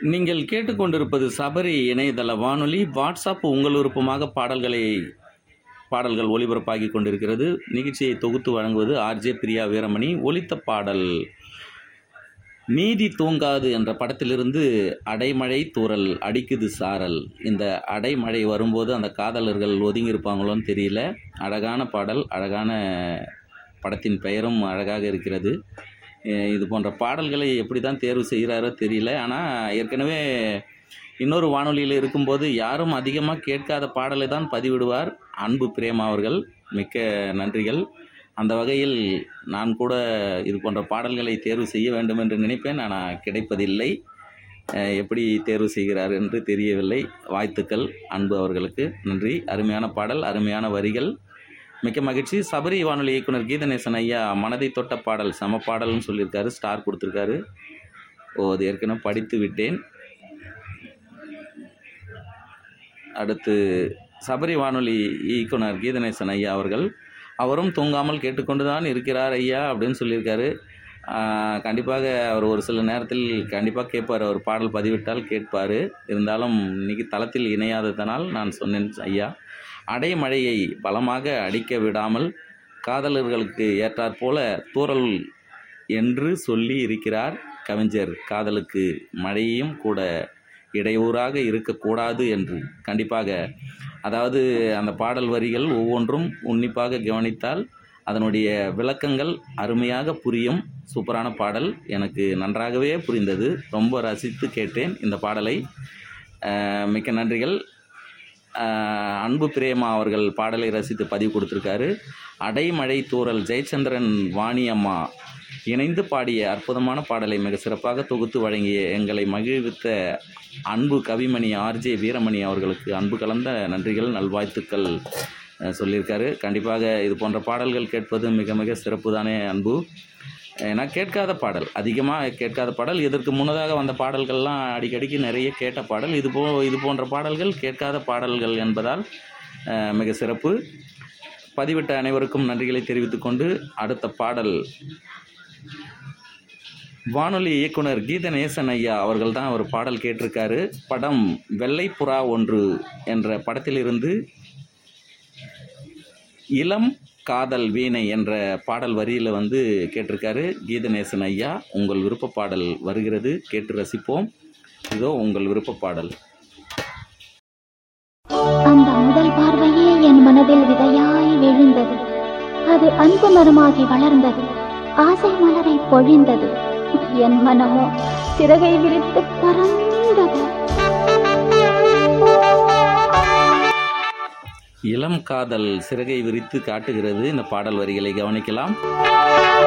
நீங்கள் கேட்டுக்கொண்டிருப்பது சபரி இணையதள வானொலி வாட்ஸ்அப் உங்கள் விருப்பமாக பாடல்களை பாடல்கள் ஒளிபரப்பாகி கொண்டிருக்கிறது நிகழ்ச்சியை தொகுத்து வழங்குவது ஆர்ஜே பிரியா வீரமணி ஒலித்த பாடல் நீதி தூங்காது என்ற படத்திலிருந்து அடைமழை தூறல் அடிக்குது சாரல் இந்த அடைமழை வரும்போது அந்த காதலர்கள் ஒதுங்கி இருப்பாங்களோன்னு தெரியல அழகான பாடல் அழகான படத்தின் பெயரும் அழகாக இருக்கிறது அஹ் இது போன்ற பாடல்களை எப்படி தான் தேர்வு செய்கிறாரோ தெரியல ஆனால் ஏற்கனவே இன்னொரு வானொலியில் இருக்கும்போது யாரும் அதிகமாக கேட்காத பாடலை தான் பதிவிடுவார் அன்பு பிரேமா அவர்கள் மிக்க நன்றிகள் அந்த வகையில் நான் கூட இது போன்ற பாடல்களை தேர்வு செய்ய வேண்டும் என்று நினைப்பேன் ஆனால் கிடைப்பதில்லை அஹ் எப்படி தேர்வு செய்கிறார் என்று தெரியவில்லை வாழ்த்துக்கள் அன்பு அவர்களுக்கு நன்றி அருமையான பாடல் அருமையான வரிகள் மிக்க மகிழ்ச்சி சபரி வானொலி இயக்குனர் கீதநேசன் ஐயா மனதை தொட்ட பாடல் சம பாடல்னு சொல்லியிருக்காரு ஸ்டார் கொடுத்துருக்காரு ஓ அது ஏற்கனவே படித்து விட்டேன் அடுத்து சபரி வானொலி இயக்குனர் கீதநேசன் ஐயா அவர்கள் அவரும் தூங்காமல் கேட்டுக்கொண்டு தான் இருக்கிறார் ஐயா அப்படின்னு சொல்லியிருக்காரு ஆஹ் கண்டிப்பாக அவர் ஒரு சில நேரத்தில் கண்டிப்பாக கேட்பார் அவர் பாடல் பதிவிட்டால் கேட்பார் இருந்தாலும் இன்னைக்கு தளத்தில் இணையாததனால் நான் சொன்னேன் ஐயா அடைமழையை பலமாக அடிக்க விடாமல் காதலர்களுக்கு ஏற்றாற்போல தூறல் என்று சொல்லி இருக்கிறார் கவிஞர் காதலுக்கு மழையும் கூட இடையூறாக இருக்கக்கூடாது என்று கண்டிப்பாக அதாவது அந்த பாடல் வரிகள் ஒவ்வொன்றும் உன்னிப்பாக கவனித்தால் அதனுடைய விளக்கங்கள் அருமையாக புரியும் சூப்பரான பாடல் எனக்கு நன்றாகவே புரிந்தது ரொம்ப ரசித்து கேட்டேன் இந்த பாடலை அஹ் மிக்க நன்றிகள் அஹ் அன்பு பிரேமா அவர்கள் பாடலை ரசித்து பதிவு கொடுத்துருக்காரு அடைமழை தூறல் ஜெயச்சந்திரன் வாணி அம்மா இணைந்து பாடிய அற்புதமான பாடலை மிக சிறப்பாக தொகுத்து வழங்கிய எங்களை மகிழ்வித்த அன்பு கவிமணி ஆர்ஜே வீரமணி அவர்களுக்கு அன்பு கலந்த நன்றிகள் நல்வாழ்த்துக்கள் அஹ் சொல்லியிருக்காரு கண்டிப்பாக இது போன்ற பாடல்கள் கேட்பது மிக மிக சிறப்பு தானே அன்பு ஏன்னா கேட்காத பாடல் அதிகமாக கேட்காத பாடல் இதற்கு முன்னதாக வந்த பாடல்கள்லாம் அடிக்கடிக்கு நிறைய கேட்ட பாடல் இது போ இது போன்ற பாடல்கள் கேட்காத பாடல்கள் என்பதால் அஹ், மிக சிறப்பு பதிவிட்ட அனைவருக்கும் நன்றிகளை தெரிவித்துக்கொண்டு அடுத்த பாடல் வானொலி இயக்குனர் கீதநேசன் ஐயா அவர்கள் தான் ஒரு பாடல் கேட்டிருக்காரு படம் வெள்ளைப்புறா ஒன்று என்ற படத்திலிருந்து இளம் காதல் வீணை என்ற பாடல் வரியில் வந்து கேட்டிருக்காரு கீதநேசன் ஐயா உங்கள் விருப்ப பாடல் வருகிறது கேட்டு ரசிப்போம் இதோ உங்கள் விருப்ப பாடல் அந்த முதல் பார்வையே என் மனதில் விதையாய் விழுந்தது அது அன்பு மரமாகி வளர்ந்தது ஆசை மலரை பொழிந்தது என் மனமோ சிறகை விரித்து பறந்தது இளம் காதல் சிறகை விரித்து காட்டுகிறது இந்த பாடல் வரிகளை கவனிக்கலாம்